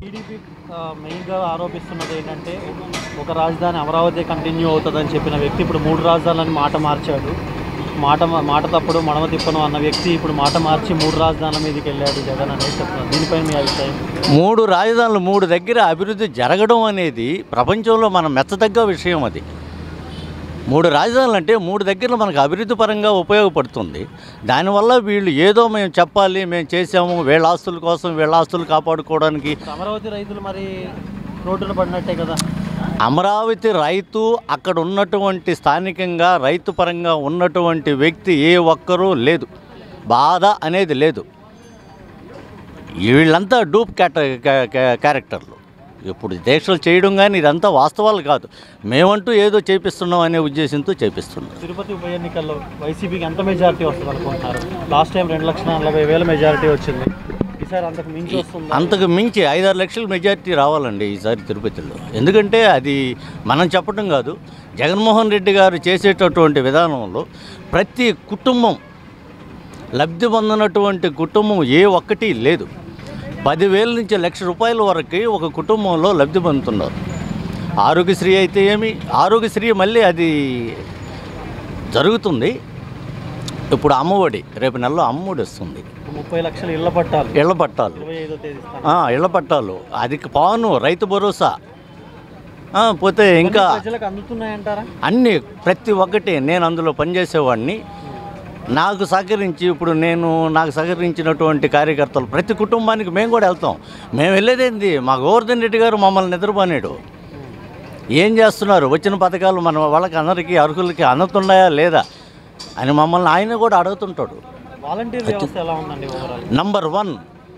TDP మెయిన్గా ఆరోపిస్తున్నది ఏంటంటే ఒక రాజధాని అమరావతి కంటిన్యూ అవుతుందని చెప్పిన వ్యక్తి ఇప్పుడు మూడు రాజధానులని మాట మార్చాడు మాట మాట తప్పుడు మడమ తిప్పను అన్న వ్యక్తి ఇప్పుడు మాట మార్చి మూడు రాజధానుల మీదకి వెళ్ళాడు జగన్ అనేది చెప్తున్నారు దీనిపైన మీ అభిప్రాయం మూడు రాజధానులు మూడు దగ్గర అభివృద్ధి జరగడం అనేది ప్రపంచంలో మనం మెచ్చదగ్గ విషయం అది మూడు రాజధానులు అంటే మూడు దగ్గర మనకు అభివృద్ధి పరంగా ఉపయోగపడుతుంది దానివల్ల వీళ్ళు ఏదో మేము చెప్పాలి మేము చేసాము వీళ్ళ ఆస్తుల కోసం వీళ్ళ ఆస్తులు కాపాడుకోవడానికి అమరావతి రైతులు మరి రోడ్డున పడినట్టే కదా అమరావతి రైతు అక్కడ ఉన్నటువంటి స్థానికంగా రైతు పరంగా ఉన్నటువంటి వ్యక్తి ఏ ఒక్కరూ లేదు బాధ అనేది లేదు వీళ్ళంతా డూప్ క్యాట క్యా- క్యా- క్యారెక్టర్లు ఇప్పుడు దీక్షలు చేయడం కానీ ఇదంతా వాస్తవాలు కాదు మేమంటూ ఏదో చేపిస్తున్నాం అనే ఉద్దేశంతో చేపిస్తున్నాం తిరుపతి ఉప ఎన్నికల్లో వైసీపీకి ఎంత మెజారిటీ వస్తుంది అనుకుంటున్నారు లాస్ట్ టైం రెండు లక్షల నలభై వేల మెజారిటీ వచ్చింది ఈసారి అంతకు మించి వస్తుంది అంతకు మించి ఐదారు లక్షల మెజారిటీ రావాలండి ఈసారి తిరుపతిలో ఎందుకంటే అది మనం చెప్పడం కాదు జగన్మోహన్ రెడ్డి గారు చేసేటటువంటి విధానంలో ప్రతి కుటుంబం లబ్ధి పొందినటువంటి కుటుంబం ఏ ఒక్కటి లేదు పదివేల నుంచి లక్ష రూపాయల వరకు ఒక కుటుంబంలో లబ్ధి పొందుతున్నారు ఆరోగ్యశ్రీ అయితే ఏమి ఆరోగ్యశ్రీ మళ్ళీ అది జరుగుతుంది ఇప్పుడు అమ్మఒడి రేపు నెలలో అమ్మఒడి వస్తుంది ముప్పై లక్షల ఇళ్ల పట్టాలు ఇళ్ల పట్టాలు ఇరవై ఐదో తేదీ ఇస్తాను ఆ, ఇళ్ల పట్టాలు అది పాను రైతు భరోసా ఆ, పోతే ఇంకా ప్రజలకు అందుతున్నాయంటారా అన్ని ప్రతి ఒక్కటి నేను అందులో పనిచేసేవాడిని నాకు సహకరించి ఇప్పుడు నేను నాకు సహకరించినటువంటి కార్యకర్తలు ప్రతి కుటుంబానికి మేము కూడా వెళ్తాం మేము వెళ్ళేదేంది మా గోవర్ధన్ రెడ్డి గారు మమ్మల్ని నిద్రపోనేడు ఏం చేస్తున్నారు వచ్చిన పథకాలు మన వాళ్ళకి అందరికీ అర్హులకి అందుతున్నాయా లేదా అని మమ్మల్ని ఆయన కూడా అడుగుతుంటాడు వాలంటీర్ వ్యవస్థ ఎలా ఉందండి ఓవరాల్ నంబర్ వన్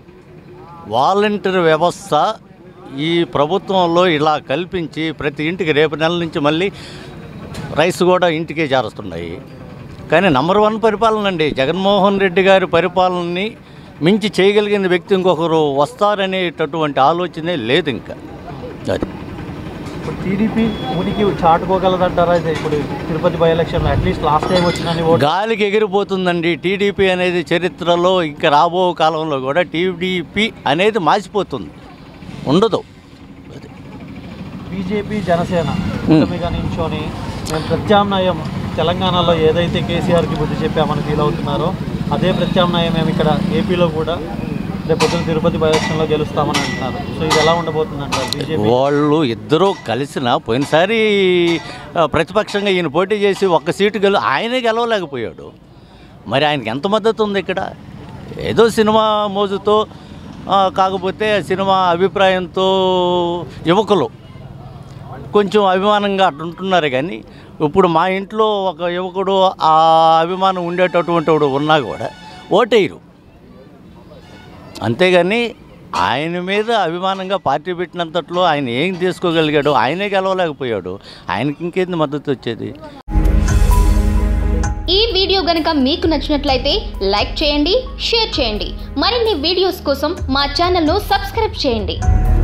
వాలంటీర్ వ్యవస్థ ఈ ప్రభుత్వంలో ఇలా కల్పించి ప్రతి ఇంటికి రేపు నెల నుంచి మళ్ళీ రైస్ కూడా ఇంటికే చేరుస్తున్నాయి కానీ నంబర్ వన్ పరిపాలన అండి జగన్మోహన్ రెడ్డి గారి పరిపాలనని మించి చేయగలిగిన వ్యక్తి ఇంకొకరు వస్తారనేటటువంటి ఆలోచనే లేదు ఇంకా అది ఇప్పుడు టీడీపీ ఉనికి చాటుకోగలదంటారా ఇది ఇప్పుడు Tirupati by election at least last time వచ్చినని ఓటు గాలికి ఎగిరిపోతుందండి టీడీపీ అనేది చరిత్రలో ఇంకా రాబో కాలంలో కూడా టీడీపీ అనేది మాసిపోతుంది ఉండదు అది బీజేపీ జనసేన కూటమిగా నించొని మేము ప్రత్యామ్నాయం తెలంగాణలో ఏదైతే కేసీఆర్కి బుద్ధి చెప్పామని ఫీల్ అవుతున్నారో అదే ప్రత్యామ్నాయం మేము ఇక్కడ ఏపీలో కూడా రేపు పొద్దున తిరుపతి బై ఎలక్షన్లో గెలుస్తామని అంటున్నారు సో ఇది ఎలా ఉండబోతుంది అంటారు బీజేపీ వాళ్ళు ఇద్దరూ కలిసిన పోయినసారి ఆ, ప్రతిపక్షంగా ఈయన పోటీ చేసి ఒక్క సీటు గెలు ఆయనే గెలవలేకపోయాడు మరి ఆయనకి ఎంత మద్దతు ఉంది ఇక్కడ ఏదో సినిమా మోజుతో ఆ, కాకపోతే సినిమా అభిప్రాయంతో యువకులు కొంచెం అభిమానంగా అట్లా ఉంటున్నారు కానీ ఇప్పుడు మా ఇంట్లో ఒక యువకుడు ఆ అభిమానం ఉండేటటువంటి వాడు ఉన్నా కూడా ఓటేయరు అంతేగాని ఆయన మీద అభిమానంగా పార్టీ పెట్టినంతట్లో ఆయన ఏం తీసుకోగలిగాడు ఆయనే గెలవలేకపోయాడు ఆయనకి ఇంకేంది మద్దతు వచ్చేది ఈ వీడియో గనుక మీకు నచ్చినట్లయితే లైక్ చేయండి షేర్ చేయండి మరిన్ని వీడియోస్ కోసం మా ఛానల్ను సబ్స్క్రైబ్ చేయండి